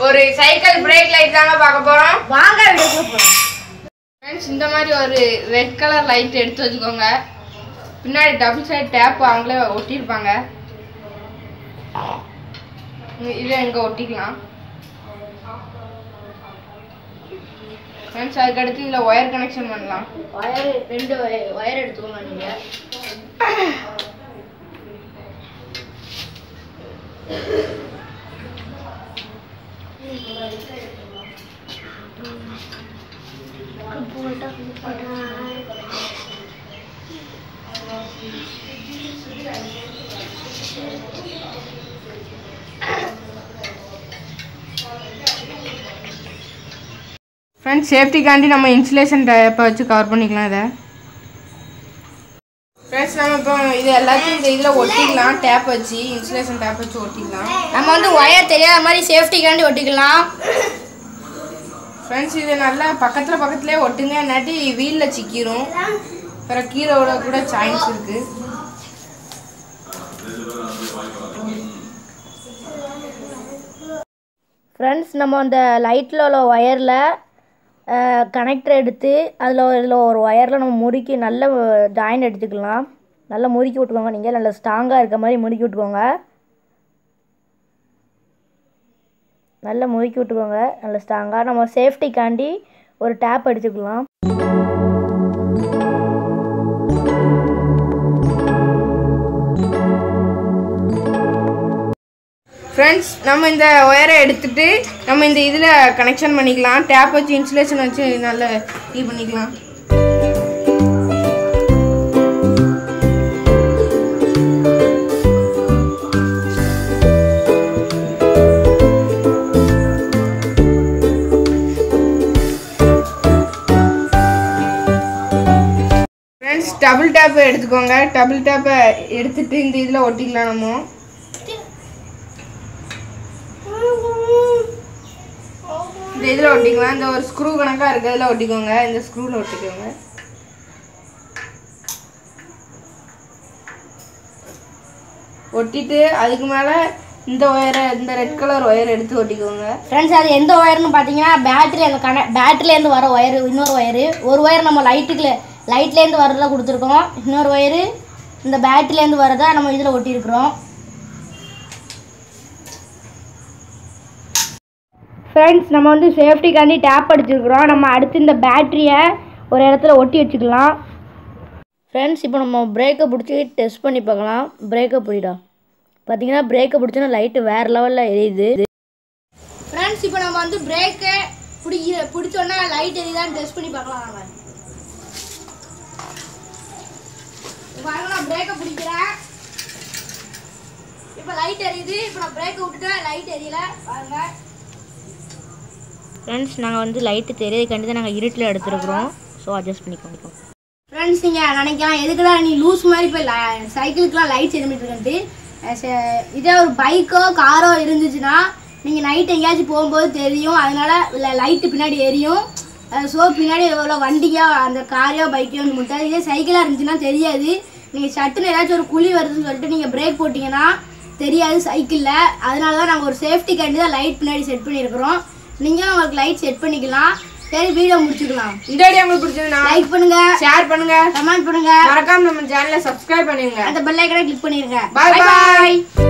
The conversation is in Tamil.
ஒரு சைக்கிள் பிரேக் லைட் தாங்க பார்க்க போறோம் வாங்க வீடியோக்குள்ள போறோம் ஃப்ரெண்ட்ஸ் இந்த மாதிரி ஒரு ரெட் கலர் லைட் எடுத்து வச்சுக்கோங்க பின்னாடி டபுள் சைடு டேப் அவங்களே ஒட்டியிருப்பாங்க இ- இதை இங்கே ஒட்டிக்கலாம் ஃப்ரெண்ட்ஸ் அதுக்கடுத்து இதில் ஒயர் கனெக்ஷன் பண்ணலாம் ஒயர் ரெண்டு ஒயர் எடுத்துக்கோங்க நீங்க ஃப்ரெண்ட்ஸ் சேஃப்டிக்காண்டி நம்ம இன்சுலேஷன் டேப்பை வச்சு கவர் பண்ணிக்கலாம் இதை ஃப்ரெண்ட்ஸ் நம்ம இப்போ இது எல்லாத்தையும் இந்த இதில் ஒட்டிக்கலாம் டேப் வச்சு இன்சுலேஷன் டேப் வச்சு ஒட்டிக்கலாம் நம்ம வந்து ஒயர் தெரியாத மாதிரி சேஃப்டிக்காண்டி ஒட்டிக்கலாம் ஃப்ரெண்ட்ஸ் இது நல்லா பக்கத்தில் பக்கத்துலேயே ஒட்டுங்க இல்லாட்டி வீலில் சிக்கிரும் அப்புறம் கீழே விட கூட சான்ஸ் இருக்குது ஃப்ரெண்ட்ஸ் நம்ம அந்த லைட்டில் உள்ள ஒயரில் கனெக்டர் எடுத்து அதில் இதில் ஒரு ஒயரில் நம்ம முறுக்கி நல்ல ஜாயின் எடுத்துக்கலாம் நல்லா முறுக்கி விட்டுக்கோங்க நீங்கள் நல்லா ஸ்ட்ராங்காக இருக்க மாதிரி முறுக்கி விட்டுக்கோங்க நல்லா முறுக்கி விட்டுக்கோங்க நல்லா ஸ்ட்ராங்காக நம்ம சேஃப்டிக்காண்டி ஒரு டேப் அடிச்சுக்கலாம் ஃப்ரெண்ட்ஸ் நம்ம இந்த ஒயரை எடுத்துட்டு நம்ம இந்த இதில் கனெக்ஷன் பண்ணிக்கலாம் டேப் வச்சு இன்சுலேஷன் வச்சு நல்லா இது பண்ணிக்கலாம் ஃப்ரெண்ட்ஸ் டபுள் டேப்பை எடுத்துக்கோங்க டபுள் டேப்பை எடுத்துட்டு இந்த இதில் ஒட்டிக்கலாம் நம்ம இந்த இதில் ஒட்டிக்கலாம் இந்த ஒரு ஸ்க்ரூ கணக்காக இருக்கு அதில் ஒட்டிக்கோங்க இந்த ஸ்க்ரூவில் ஒட்டிக்கோங்க ஒட்டிட்டு அதுக்கு மேலே இந்த ஒயரை இந்த ரெட் கலர் ஒயர் எடுத்து ஒட்டிக்கோங்க ஃப்ரெண்ட்ஸ் அது எந்த ஒயர்னு பார்த்தீங்கன்னா பேட்டரி அந்த கன பேட்டரிலேருந்து வர ஒயர் இன்னொரு ஒயரு ஒரு ஒயர் நம்ம லைட்டுக்கு லைட்லேருந்து வரதை கொடுத்துருக்கோம் இன்னொரு ஒயரு இந்த பேட்டரிலேருந்து வரதை நம்ம இதில் ஒட்டியிருக்கிறோம் ஃப்ரெண்ட்ஸ் நம்ம வந்து சேஃப்டிக்காண்டி டேப் அடிச்சிருக்கிறோம் நம்ம அடுத்து இந்த பேட்டரியை ஒரு இடத்துல ஒட்டி வச்சுக்கலாம் ஃப்ரெண்ட்ஸ் இப்போ நம்ம பிரேக்கை பிடிச்சி டெஸ்ட் பண்ணி பார்க்கலாம் பிரேக்கை பிடிடா பார்த்தீங்கன்னா பிரேக்கை பிடிச்சோன்னா லைட்டு வேறு லெவலில் எரியுது ஃப்ரெண்ட்ஸ் இப்போ நம்ம வந்து பிரேக்கை பிடிக்கிற பிடிச்சோன்னா லைட் எரியுதான்னு டெஸ்ட் பண்ணி பார்க்கலாம் வாங்க இப்ப பாருங்க நான் பிரேக்கை பிடிக்கிறேன் இப்போ லைட் எரியுது இப்போ நான் பிரேக்கை விட்டுட்டேன் லைட் எரியல பாருங்க ஃப்ரெண்ட்ஸ் நாங்கள் வந்து லைட்டு தெரியறதுக்காண்டி தான் நாங்கள் இருட்டில் எடுத்துருக்குறோம் ஸோ அட்ஜஸ்ட் பண்ணிக்கோங்க ஃப்ரெண்ட்ஸ் நீங்கள் நினைக்கலாம் எதுக்குடா நீ லூஸ் மாதிரி இப்போ சைக்கிளுக்குலாம் லைட்ஸ் எதுமிட்டு இதே ஒரு பைக்கோ காரோ இருந்துச்சுன்னா நீங்கள் நைட் எங்கேயாச்சும் போகும்போது தெரியும் அதனால லைட்டு பின்னாடி எரியும் ஸோ பின்னாடி எவ்வளோ வண்டியோ அந்த காரையோ பைக்கோ முட்டாது இதே சைக்கிளாக இருந்துச்சுன்னா தெரியாது நீங்கள் சட்டுன்னு ஏதாச்சும் ஒரு குழி வருதுன்னு சொல்லிட்டு நீங்கள் பிரேக் போட்டிங்கன்னா தெரியாது சைக்கிளில் அதனால தான் நாங்கள் ஒரு சேஃப்டிக்காண்டி தான் லைட் பின்னாடி செட் பண்ணியிருக்கிறோம் நீங்களும் உங்களுக்கு லைட் செட் பண்ணிக்கலாம் சரி வீடியோ முடிச்சுக்கலாம் இந்த வீடியோ உங்களுக்கு பிடிச்சதுன்னா லைக் பண்ணுங்க ஷேர் பண்ணுங்க கமெண்ட் பண்ணுங்க மறக்காம நம்ம சேனலை சப்ஸ்கிரைப் பண்ணிருங்க அந்த பெல் ஐக்கனை கிளிக் பண்ணிருங்க பாய் பாய்